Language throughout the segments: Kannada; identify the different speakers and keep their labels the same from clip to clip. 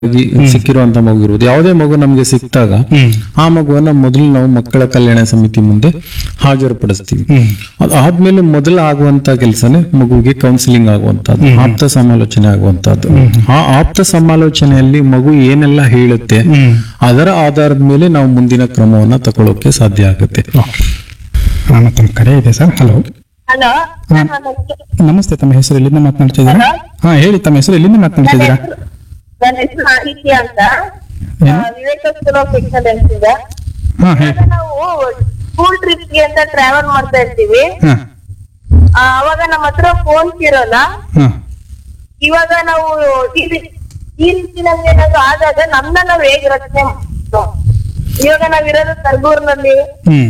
Speaker 1: ಆಗಿ ಸಿಕ್ಕಿರುವಂತ ಮಗು ಇರುವುದು ಯಾವುದೇ ಮಗು ನಮ್ಗೆ ಸಿಕ್ಕಿದಾಗ ಆ ಮಗುವನ್ನ ಮೊದಲು ನಾವು ಮಕ್ಕಳ ಕಲ್ಯಾಣ ಸಮಿತಿ ಮುಂದೆ ಹಾಜರುಪಡಿಸ್ತೀವಿ ಅದು ಆದ್ಮೇಲೆ ಮೊದಲು ಆಗುವಂತ ಕೆಲಸನೇ ಮಗುವಿಗೆ ಕೌನ್ಸಿಲಿಂಗ್ ಆಗುವಂತದ್ದು ಆಪ್ತ ಸಮಾಲೋಚನೆ ಆಗುವಂತದ್ದು ಆ ಆಪ್ತ ಸಮಾಲೋಚನೆಯಲ್ಲಿ ಮಗು ಏನೆಲ್ಲ ಹೇಳುತ್ತೆ ಅದರ ಆಧಾರದ ಮೇಲೆ ನಾವು ಮುಂದಿನ ಕ್ರಮವನ್ನ ತಗೊಳ್ಳೋಕೆ ಸಾಧ್ಯ ಆಗುತ್ತೆ
Speaker 2: ಹಾ, ಮತ್ತೊಂದು ಕರೆ ಇದೆ ಸರ್ ಹಲೋ
Speaker 3: ಹಲೋ
Speaker 2: ನಮಸ್ತೆ ತಮ್ಮ ಹೆಸರು ಎಲ್ಲಿಂದ ಮಾತನಾಡ್ತಾ ಇದ್ದೀರಾ ಹಾ ಹೇಳಿ ತಮ್ಮ ಹೆಸರು ಎಲ್ಲಿಂದ ಮಾತನಾಡ್ತಾ ಇದ್ದೀರಾ
Speaker 3: ನನ್ನ ಹೆಸರು ಆದಿತ್ಯ ಅಂತ
Speaker 2: ಏನು?
Speaker 3: ಆ, ವಿವೇಕ ಸ್ಕೂಲ್ ಆಫ್ ಎಕ್ಸಲೆನ್ಸ್ ಇದೆ
Speaker 2: ಹಾ ಹೇಳಿ
Speaker 3: ಇವಾಗ ನಾವು ಸ್ಕೂಲ್ ಟ್ರಿಪ್ ಗೆ ಅಂತ ಟ್ರಾವೆಲ್ ಮಾಡ್ತಾ ಇರ್ತೀವಿ
Speaker 2: ಹಾ
Speaker 3: ಆ, ಅವಾಗ ನಮ್ಮ ಹತ್ರ ಫೋನ್ಸ್ ಇರೋಲ್ಲ
Speaker 2: ಹಾ
Speaker 3: ಇವಾಗ ನಾವು ಈ ರೀ- ಈ ರೀತಿ ನಮ್ಗೆ ಏನಾದ್ರು ಆದಾಗ ನಮ್ನ ನಾವ್ ಹೇಗ್ ರಕ್ಷಣೆ ಮಾಡ್ಬೇಕು? ಇವಾಗ ನಾವಿರೋದು ಕರ್ಗೂರ್ನಲ್ಲಿ
Speaker 2: ಹ್ಮ್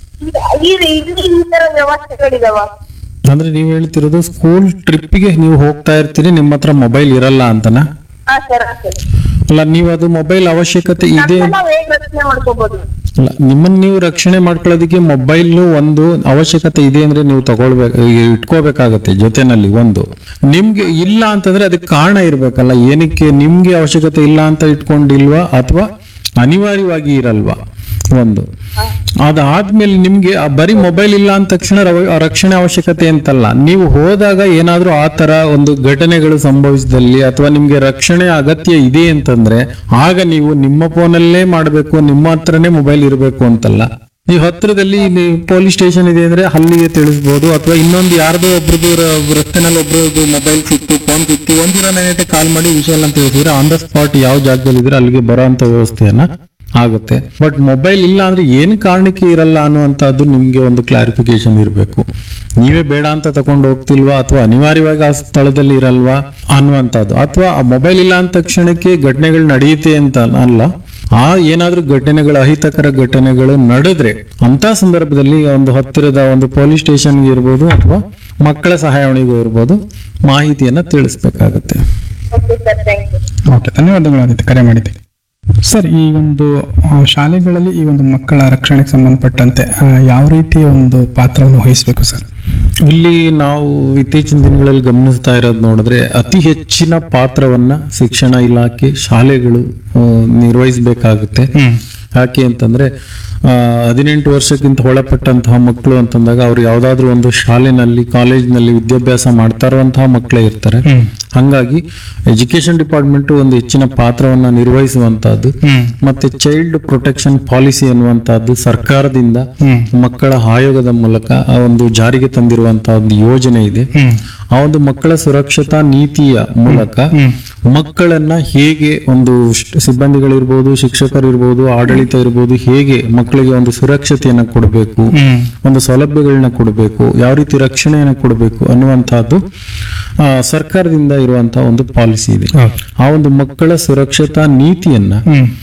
Speaker 3: ಈ ರೀ- ಇಲ್ಲಿ ಈ ತರ ವ್ಯವಸ್ಥೆಗಳಿದಾವ
Speaker 1: ಅಂದ್ರೆ ನೀವು ಹೇಳ್ತಿರೋದು ಸ್ಕೂಲ್ ಟ್ರಿಪ್ಗೆ ನೀವು ಹೋಗ್ತಾ ಇರ್ತೀರಿ ನಿಮ್ಮ ಹತ್ರ ಮೊಬೈಲ್ ಇರಲ್ಲ ಅಂತನಾ
Speaker 3: ಹಾ ಸರ್ ಸರ್
Speaker 1: ಅಲ್ಲ ನೀವು ಅದು ಮೊಬೈಲ್ ಅವಶ್ಯಕತೆ ಇದೆ
Speaker 3: ನಮ್ನ ನಾವ್ ಹೇಗ್ ರಕ್ಷಣೆ ಮಾಡ್ಕೋಬಹುದು
Speaker 1: ಅಲ್ಲ ನಿಮ್ಮನ್ನ ನೀವು ರಕ್ಷಣೆ ಮಾಡ್ಕೊಳ್ಳೋದಕ್ಕೆ ಮೊಬೈಲ್ ಒಂದು ಅವಶ್ಯಕತೆ ಇದೆ ಅಂದ್ರೆ ನೀವು ತಗೊಳ್ಬೇಕು ಇಟ್ಕೋಬೇಕಾಗತ್ತೆ ಜೊತೆನಲ್ಲಿ ಒಂದು ನಿಮ್ಗೆ ಇಲ್ಲ ಅಂತಂದ್ರೆ ಅದಕ್ಕೆ ಕಾರಣ ಇರ್ಬೇಕಲ್ಲ ಏನಕ್ಕೆ ನಿಮ್ಗೆ ಅವಶ್ಯಕತೆ ಇಲ್ಲ ಅಂತ ಇಟ್ಕೊಂಡಿಲ್ವಾ ಅಥವಾ ಅನಿವಾರ್ಯವಾಗಿ ಇರಲ್ವಾ ಒಂದು ಅದಾದ್ಮೇಲೆ ನಿಮ್ಗೆ ಆ ಬರೀ ಮೊಬೈಲ್ ಇಲ್ಲ ಅಂದ ತಕ್ಷಣ ರವ- ರಕ್ಷಣೆ ಅವಶ್ಯಕತೆ ಅಂತಲ್ಲ ನೀವು ಹೋದಾಗ ಏನಾದ್ರೂ ಆ ತರ ಒಂದು ಘಟನೆಗಳು ಸಂಭವಿಸಿದಲ್ಲಿ ಅಥವಾ ನಿಮ್ಗೆ ರಕ್ಷಣೆ ಅಗತ್ಯ ಇದೆ ಅಂತಂದ್ರೆ ಆಗ ನೀವು ನಿಮ್ಮ ಫೋನಲ್ಲೇ ಮಾಡಬೇಕು ನಿಮ್ಮ ಹತ್ರನೇ ಮೊಬೈಲ್ ಇರಬೇಕು ಅಂತಲ್ಲ ಈ ಹತ್ರದಲ್ಲಿ ಪೊಲೀಸ್ ಸ್ಟೇಷನ್ ಇದೆ ಅಂದ್ರೆ ಅಲ್ಲಿಗೆ ತಿಳಿಸ್ಬೋದು ಅಥವಾ ಇನ್ನೊಂದು ಯಾರ್ದೋ ಒಬ್ರದ್ದು ರ- ರಸ್ತೆನಲ್ಲಿ ಒಬ್ರದ್ದು ಮೊಬೈಲ್ ಸಿಕ್ತು ಫೋನ್ ಸಿಕ್ತು ಒಂದಿನ ನೆನೆಟೆ ಕಾಲ್ ಮಾಡಿ ವಿಷಯ ಎಲ್ಲ ಅಂತ ಹೇಳಿದ್ರೆ ಆನ್ ದ ಸ್ಪಾಟ್ ಯಾವ ಜಾಗದಲ್ಲಿ ಇದ್ರೆ ಅಲ್ಲಿಗೆ ಬರೋ ಅಂತ ವ್ಯವಸ್ಥೆಯನ್ನ ಆಗುತ್ತೆ ಬಟ್ ಮೊಬೈಲ್ ಇಲ್ಲ ಅಂದ್ರೆ ಏನ್ ಕಾರಣಕ್ಕೆ ಇರಲ್ಲ ಅನ್ನುವಂಥದ್ದು ನಿಮ್ಗೆ ಒಂದು ಕ್ಲಾರಿಫಿಕೇಶನ್ ಇರಬೇಕು ನೀವೇ ಬೇಡ ಅಂತ ತಕೊಂಡು ಹೋಗ್ತಿಲ್ವಾ ಅಥವಾ ಅನಿವಾರ್ಯವಾಗಿ ಆ ಸ್ಥಳದಲ್ಲಿ ಇರಲ್ವಾ ಅನ್ನುವಂಥದ್ದು ಅಥವಾ ಆ ಮೊಬೈಲ್ ಇಲ್ಲ ಅಂದ ತಕ್ಷಣಕ್ಕೆ ಘಟನೆಗಳು ನಡೆಯುತ್ತೆ ಅಂತ ಅಲ್ಲ ಆ ಏನಾದ್ರೂ ಘಟನೆಗಳು ಅಹಿತಕರ ಘಟನೆಗಳು ನಡೆದ್ರೆ ಅಂತ ಸಂದರ್ಭದಲ್ಲಿ ಒಂದು ಹತ್ತಿರದ ಒಂದು ಪೊಲೀಸ್ ಸ್ಟೇಷನ್ಗೆ ಇರ್ಬೋದು ಅಥವಾ ಮಕ್ಕಳ ಸಹಾಯವಾಣಿಗೂ ಇರ್ಬೋದು ಮಾಹಿತಿಯನ್ನ ತಿಳಿಸ್ಬೇಕಾಗತ್ತೆ
Speaker 3: okay sir thank you
Speaker 2: okay ಧನ್ಯವಾದಗಳು ಆದಿತ್ಯ ಕರೆ ಮಾಡಿದ್ದೀರಿ ಸರ್ ಈ ಒಂದು ಆ, ಶಾಲೆಗಳಲ್ಲಿ ಈ ಒಂದು ಮಕ್ಕಳ ರಕ್ಷಣೆಗೆ ಸಂಬಂಧಪಟ್ಟಂತೆ ಆ, ಯಾವ ರೀತಿಯ ಒಂದು ಪಾತ್ರವನ್ನು ವಹಿಸಬೇಕು ಸರ್
Speaker 1: ಇಲ್ಲಿ ನಾವು ಇತ್ತೀಚಿನ ದಿನಗಳಲ್ಲಿ ಗಮನಿಸ್ತಾ ಇರೋದು ನೋಡಿದ್ರೆ ಅತಿ ಹೆಚ್ಚಿನ ಪಾತ್ರವನ್ನ ಶಿಕ್ಷಣ ಇಲಾಖೆ ಶಾಲೆಗಳು ಆ, ನಿರ್ವಹಿಸಬೇಕಾಗುತ್ತೆ ಯಾಕೆ ಅಂತಂದ್ರೆ ಆ, ಹದಿನೆಂಟು ವರ್ಷಕ್ಕಿಂತ ಒಳಪಟ್ಟಂತಹ ಮಕ್ಕಳು ಅಂತಂದಾಗ ಅವ್ರು ಯಾವ್ದಾದ್ರು ಒಂದು ಶಾಲೆನಲ್ಲಿ ಕಾಲೇಜ್ನಲ್ಲಿ ವಿದ್ಯಾಭ್ಯಾಸ ಮಾಡ್ತಾ ಇರುವಂತಹ ಮಕ್ಕಳೇ ಇರ್ತಾರೆ ಹಂಗಾಗಿ ಎಜುಕೇಶನ್ ಡಿಪಾರ್ಟ್ಮೆಂಟ್ ಒಂದು ಹೆಚ್ಚಿನ ಪಾತ್ರವನ್ನ ನಿರ್ವಹಿಸುವಂತಹದ್ದು ಮತ್ತೆ ಚೈಲ್ಡ್ ಪ್ರೊಟೆಕ್ಷನ್ ಪಾಲಿಸಿ ಅನ್ನುವಂತಹದ್ದು ಸರ್ಕಾರದಿಂದ ಮಕ್ಕಳ ಆಯೋಗದ ಮೂಲಕ ಆ ಒಂದು ಜಾರಿಗೆ ತಂದಿರುವಂತಹ ಒಂದು ಯೋಜನೆ ಇದೆ ಆ ಒಂದು ಮಕ್ಕಳ ಸುರಕ್ಷತಾ ನೀತಿಯ ಮೂಲಕ ಮಕ್ಕಳನ್ನ ಹೇಗೆ ಒಂದು ಶ- ಸಿಬ್ಬಂದಿಗಳಿರ್ಬೋದು ಶಿಕ್ಷಕರಿರ್ಬೋದು ಆಡಳಿತ ಇರ್ಬೋದು ಹೇಗೆ ಮಕ್ಕಳಿಗೆ ಒಂದು ಸುರಕ್ಷತೆಯನ್ನ ಕೊಡಬೇಕು ಒಂದು ಸೌಲಭ್ಯಗಳನ್ನ ಕೊಡಬೇಕು ಯಾವ ರೀತಿ ರಕ್ಷಣೆಯನ್ನ ಕೊಡಬೇಕು ಅನ್ನುವಂತಹದ್ದು ಆ, ಸರ್ಕಾರದಿಂದ ಇರುವಂತಹ ಒಂದು ಪಾಲಿಸಿ ಇದೆ ಆ ಒಂದು ಮಕ್ಕಳ ಸುರಕ್ಷತಾ ನೀತಿಯನ್ನ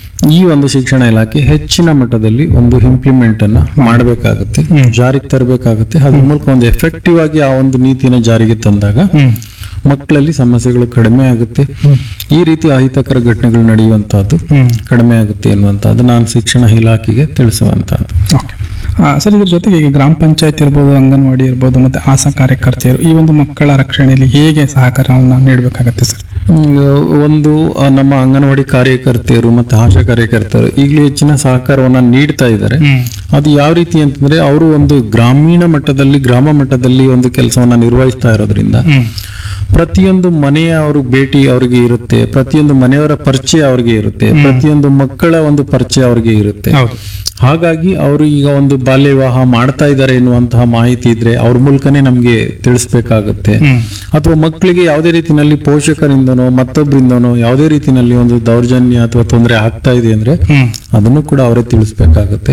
Speaker 1: ಈ ಒಂದು ಶಿಕ್ಷಣ ಇಲಾಖೆ ಹೆಚ್ಚಿನ ಮಟ್ಟದಲ್ಲಿ ಒಂದು ಇಂಪ್ಲಿಮೆಂಟ್ ಅನ್ನ ಮಾಡಬೇಕಾಗುತ್ತೆ ಜಾರಿಗೆ ತರಬೇಕಾಗುತ್ತೆ ಅದ್ರ ಮೂಲಕ ಒಂದು ಎಫೆಕ್ಟಿವ್ ಆಗಿ ಆ ಒಂದು ನೀತಿನ ಜಾರಿಗೆ ತಂದಾಗ ಮಕ್ಕಳಲ್ಲಿ ಸಮಸ್ಯೆಗಳು ಕಡಿಮೆ ಆಗುತ್ತೆ ಈ ರೀತಿ ಅಹಿತಕರ ಘಟನೆಗಳು ನಡೆಯುವಂತಹದ್ದು ಕಡಿಮೆ ಆಗುತ್ತೆ ಎನ್ನುವಂತಹದ್ದು ನಾನು ಶಿಕ್ಷಣ ಇಲಾಖೆಗೆ ತಿಳಿಸುವಂತಹದ್ದು
Speaker 2: ಓಕೆ ಸರ್ ಇದ್ರ ಜೊತೆಗೆ ಈಗ ಗ್ರಾಮ ಪಂಚಾಯತ್ ಇರ್ಬೋದು ಅಂಗನವಾಡಿ ಇರ್ಬೋದು ಮತ್ತೆ ಆಶಾ ಕಾರ್ಯಕರ್ತೆಯರು ಈ ಒಂದು ಮಕ್ಕಳ ರಕ್ಷಣೆಯಲ್ಲಿ ಹೇಗೆ ಸಹಕಾರವನ್ನು ನೀಡಬೇಕಾಗತ್ತೆ ಸರ್
Speaker 1: ಹ್ಮ್, ಒಂದು ಆ, ನಮ್ಮ ಅಂಗನವಾಡಿ ಕಾರ್ಯಕರ್ತೆಯರು ಮತ್ತೆ ಆಶಾ ಕಾರ್ಯಕರ್ತರು ಈಗಲೂ ಹೆಚ್ಚಿನ ಸಹಕಾರವನ್ನ ನೀಡ್ತಾ ಇದ್ದಾರೆ ಅದು ಯಾವ ರೀತಿ ಅಂತಂದ್ರೆ ಅವರು ಒಂದು ಗ್ರಾಮೀಣ ಮಟ್ಟದಲ್ಲಿ ಗ್ರಾಮ ಮಟ್ಟದಲ್ಲಿ ಒಂದು ಕೆಲಸವನ್ನ ನಿರ್ವಹಿಸ್ತಾ ಇರೋದ್ರಿಂದ ಪ್ರತಿಯೊಂದು ಮನೆಯ ಅವರು ಭೇಟಿ ಅವರಿಗೆ ಇರುತ್ತೆ ಪ್ರತಿಯೊಂದು ಮನೆಯವರ ಪರಿಚಯ ಅವರಿಗೆ ಇರುತ್ತೆ ಪ್ರತಿಯೊಂದು ಮಕ್ಕಳ ಒಂದು ಪರಿಚಯ ಅವರಿಗೆ ಇರುತ್ತೆ
Speaker 2: ಹೌದು
Speaker 1: ಹಾಗಾಗಿ ಅವರು ಈಗ ಒಂದು ಬಾಲ್ಯ ವಿವಾಹ ಮಾಡ್ತಾ ಇದ್ದಾರೆ ಎನ್ನುವಂತಹ ಮಾಹಿತಿ ಇದ್ರೆ ಅವ್ರ ಮೂಲಕನೇ ನಮ್ಗೆ ತಿಳಿಸ್ಬೇಕಾಗತ್ತೆ ಅಥವಾ ಮಕ್ಕಳಿಗೆ ಯಾವುದೇ ರೀತಿನಲ್ಲಿ ಪೋಷಕರಿಂದನೋ ಮತ್ತೊಬ್ಬರಿಂದನೋ ಯಾವುದೇ ರೀತಿನಲ್ಲಿ ಒಂದು ದೌರ್ಜನ್ಯ ಅಥವಾ ತೊಂದರೆ ಆಗ್ತಾ ಇದೆ ಅಂದ್ರೆ ಅದನ್ನು ಕೂಡ ಅವರೇ ತಿಳಿಸ್ಬೇಕಾಗತ್ತೆ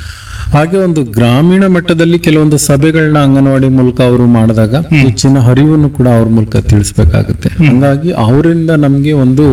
Speaker 1: ಹಾಗೆ ಒಂದು ಗ್ರಾಮೀಣ ಮಟ್ಟದಲ್ಲಿ ಕೆಲವೊಂದು ಸಭೆಗಳನ್ನ ಅಂಗನವಾಡಿ ಮೂಲಕ ಅವರು ಮಾಡಿದಾಗ ಹೆಚ್ಚಿನ ಹರಿವನ್ನು ಕೂಡ ಅವ್ರ ಮೂಲಕ ತಿಳಿಸ್ಬೇಕಾಗುತ್ತೆ ಹಂಗಾಗಿ ಅವರಿಂದ ನಮ್ಗೆ ಒಂದು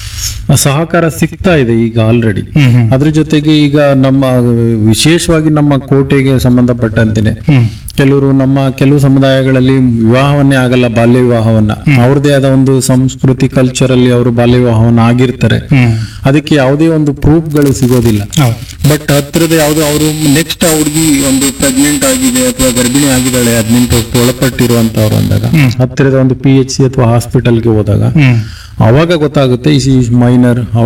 Speaker 1: ಸಹಕಾರ ಸಿಗ್ತಾ ಇದೆ ಈಗ ಆಲ್ರೆಡಿ ಅದ್ರ ಜೊತೆಗೆ ಈಗ ನಮ್ಮ ವಿಶೇಷವಾಗಿ ನಮ್ಮ ಕೋಟೆಗೆ ಸಂಬಂಧಪಟ್ಟಂತೆನೆ ಕೆಲವರು ನಮ್ಮ ಕೆಲವು ಸಮುದಾಯಗಳಲ್ಲಿ ವಿವಾಹವನ್ನೇ ಆಗಲ್ಲ ಬಾಲ್ಯ ವಿವಾಹವನ್ನ ಅವ್ರದೇ ಆದ ಒಂದು ಸಂಸ್ಕೃತಿ ಕಲ್ಚರ್ ಅಲ್ಲಿ ಅವರು ಬಾಲ್ಯ ವಿವಾಹವನ್ನ ಆಗಿರ್ತಾರೆ
Speaker 2: ಹ್ಮ್
Speaker 1: ಅದಕ್ಕೆ ಯಾವುದೇ ಒಂದು ಪ್ರೂಫ್ಗಳು ಸಿಗೋದಿಲ್ಲ
Speaker 2: ಹೌದು
Speaker 1: ಬಟ್ ಹತ್ರದ ಯಾವ್ದು ಅವರು ನೆಕ್ಸ್ಟ್ ಆ ಹುಡುಗಿ ಒಂದು ಪ್ರೆಗ್ನೆಂಟ್ ಆಗಿದೆ ಅಥವಾ ಗರ್ಭಿಣಿ ಆಗಿದ್ದಾಳೆ ಹದಿನೆಂಟು ವರ್ಷ ಒಳಪಟ್ಟಿರುವಂತವ್ರು ಅಂದಾಗ ಹತ್ತಿರದ ಒಂದು ಪಿ ಎಚ್ ಸಿ ಅಥವಾ ಹಾಸ್ಪಿಟಲ್ಗೆ ಹೋದಾಗ
Speaker 2: ಹ್ಮ್
Speaker 1: ಅವಾಗ ಗೊತ್ತಾಗುತ್ತೆ ಈ ಮೈನರ್